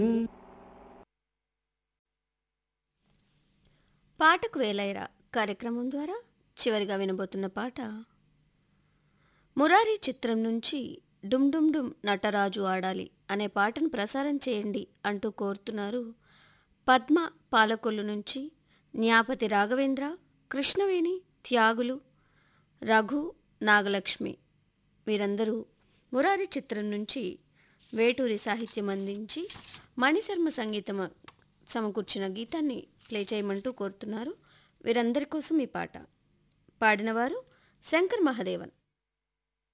పాటకు వేలైరా కార్యక్రమం ద్వారా చివరిగా వినబోతున్న పాట మురారి చిత్రం నుంచి డుమ్ డుమ్ డుమ్ నటరాజు ఆడాలి అనే పాటను ప్రసారం చేయండి అంటూ కోరుతున్నారు పద్మ పాలకొల్లు నుంచి న్యాపతి రాఘవేంద్ర కృష్ణవేణి త్యాగులు రఘు నాగలక్ష్మి వీరందరూ మురారి చిత్రం నుంచి వేటూరి సాహిత్యం అందించి మణిశర్మ సంగీతం సమకూర్చిన గీతాన్ని ప్లే చేయమంటూ కోరుతున్నారు వీరందరి కోసం ఈ పాట పాడినవారు శంకర్ మహాదేవన్